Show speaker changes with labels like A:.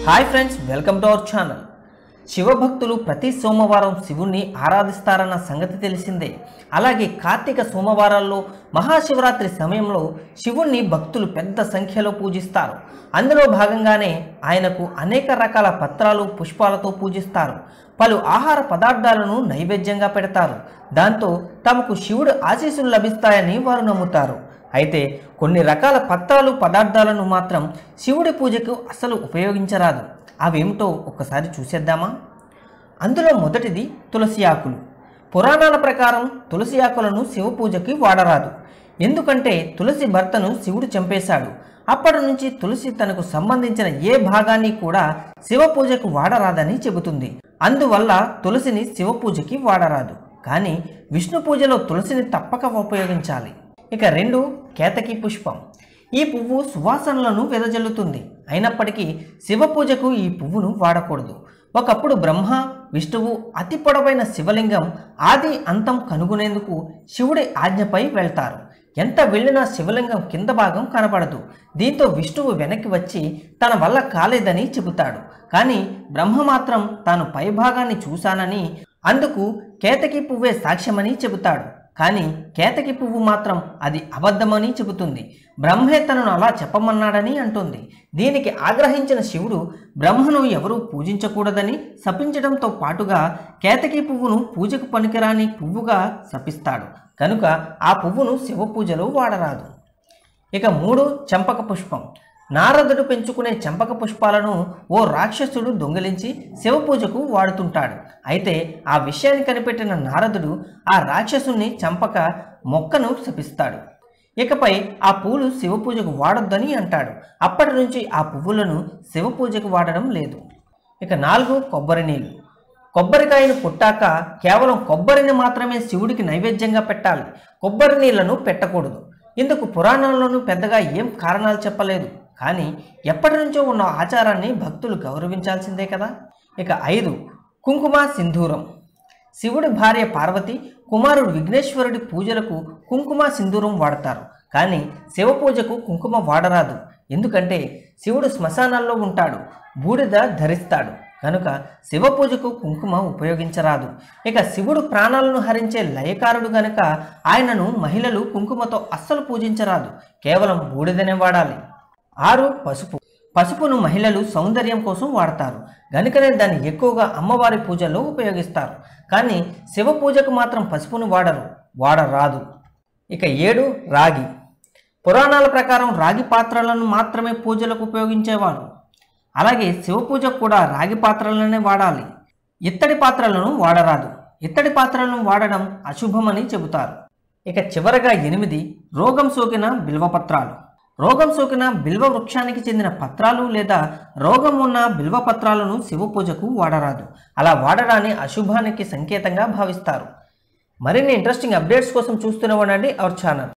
A: hi friends welcome to our channel శివభక్తులు ప్రతి సోమవారం శివుణ్ణి ఆరాధిస్తారన్న సంగతి తెలిసిందే అలాగే కార్తీక సోమవారాల్లో మహాశివరాత్రి సమయంలో శివుణ్ణి భక్తులు పెద్ద సంఖ్యలో పూజిస్తారు అందులో భాగంగానే ఆయనకు అనేక రకాల పత్రాలు పుష్పాలతో పూజిస్తారు పలు ఆహార పదార్థాలను నైవేద్యంగా పెడతారు దాంతో తమకు శివుడు ఆశీస్సులు లభిస్తాయని వారు నమ్ముతారు అయితే కొన్ని రకాల పత్రాలు పదార్థాలను మాత్రం శివుడి పూజకు అసలు ఉపయోగించరాదు అవేమిటో ఒక్కసారి చూసేద్దామా అందులో మొదటిది తులసి ఆకులు పురాణాల ప్రకారం తులసి ఆకులను శివ పూజకి వాడరాదు ఎందుకంటే తులసి భర్తను శివుడు చంపేశాడు అప్పటి నుంచి తులసి తనకు సంబంధించిన ఏ భాగాన్ని కూడా శివ పూజకు వాడరాదని చెబుతుంది అందువల్ల తులసిని శివ పూజకి వాడరాదు కానీ విష్ణు పూజలో తులసిని తప్పక ఉపయోగించాలి ఇక రెండు కేతకి పుష్పం ఈ పువ్వు సువాసనలను వెదజల్లుతుంది అయినప్పటికీ శివ పూజకు ఈ పువ్వును వాడకూడదు ఒకప్పుడు బ్రహ్మ విష్ణువు అతి పొడవైన శివలింగం ఆది అంతం కనుగొనేందుకు శివుడి ఆజ్ఞపై వెళ్తారు ఎంత వెళ్ళినా శివలింగం కింద భాగం కనపడదు దీంతో విష్ణువు వెనక్కి వచ్చి తన వల్ల కాలేదని చెబుతాడు కానీ బ్రహ్మ మాత్రం తాను పైభాగాన్ని చూశానని అందుకు కేతకి పువ్వే సాక్ష్యమని చెబుతాడు కానీ కేతకి పువ్వు మాత్రం అది అబద్ధమని చెబుతుంది బ్రహ్మే తనను అలా చెప్పమన్నాడని అంటుంది దీనికి ఆగ్రహించిన శివుడు బ్రహ్మను ఎవరూ పూజించకూడదని శపించడంతో పాటుగా కేతకి పువ్వును పూజకు పనికిరాని పువ్వుగా శపిస్తాడు కనుక ఆ పువ్వును శివ పూజలో వాడరాదు ఇక మూడు చంపక పుష్పం నారదుడు పెంచుకునే చంపక పుష్పాలను ఓ రాక్షసుడు దొంగిలించి శివ పూజకు వాడుతుంటాడు అయితే ఆ విషయాన్ని కనిపెట్టిన నారదుడు ఆ రాక్షసుని చంపక మొక్కను శపిస్తాడు ఇకపై ఆ పూలు శివ పూజకు వాడొద్దని అంటాడు అప్పటి నుంచి ఆ పువ్వులను శివ పూజకు వాడడం లేదు ఇక నాలుగు కొబ్బరి నీళ్ళు కొబ్బరికాయను పుట్టాక కేవలం కొబ్బరిని మాత్రమే శివుడికి నైవేద్యంగా పెట్టాలి కొబ్బరి నీళ్లను పెట్టకూడదు ఇందుకు పురాణాల్లోనూ పెద్దగా ఏం కారణాలు చెప్పలేదు కానీ ఎప్పటి నుంచో ఉన్న ఆచారాన్ని భక్తులు గౌరవించాల్సిందే కదా ఇక ఐదు కుంకుమ సింధూరం శివుడి భార్య పార్వతి కుమారుడు విఘ్నేశ్వరుడి పూజలకు కుంకుమ సింధూరం వాడతారు కానీ శివ పూజకు కుంకుమ వాడరాదు ఎందుకంటే శివుడు శ్మశానాల్లో ఉంటాడు బూడిద ధరిస్తాడు కనుక శివ పూజకు కుంకుమ ఉపయోగించరాదు ఇక శివుడు ప్రాణాలను హరించే లయకారుడు గనుక ఆయనను మహిళలు కుంకుమతో అస్సలు పూజించరాదు కేవలం బూడిదనే వాడాలి ఆరు పసుపు పసుపును మహిళలు సౌందర్యం కోసం వాడతారు గనుకనే దాన్ని ఎక్కువగా అమ్మవారి పూజల్లో ఉపయోగిస్తారు కానీ శివ పూజకు మాత్రం పసుపును వాడరు వాడరాదు ఇక ఏడు రాగి పురాణాల ప్రకారం రాగి పాత్రలను మాత్రమే పూజలకు ఉపయోగించేవారు అలాగే శివ పూజకు కూడా రాగి పాత్రలనే వాడాలి ఇత్తడి పాత్రలను వాడరాదు ఇత్తడి పాత్రలను వాడడం అశుభమని చెబుతారు ఇక చివరగా ఎనిమిది రోగం సోకిన బిల్వపత్రాలు రోగం సోకిన బిల్వ వృక్షానికి చెందిన పత్రాలు లేదా రోగం ఉన్న బిల్వ పత్రాలను శివ పూజకు వాడరాదు అలా వాడడాన్ని అశుభానికి సంకేతంగా భావిస్తారు మరిన్ని ఇంట్రెస్టింగ్ అప్డేట్స్ కోసం చూస్తూనే ఉండండి అవర్ ఛానల్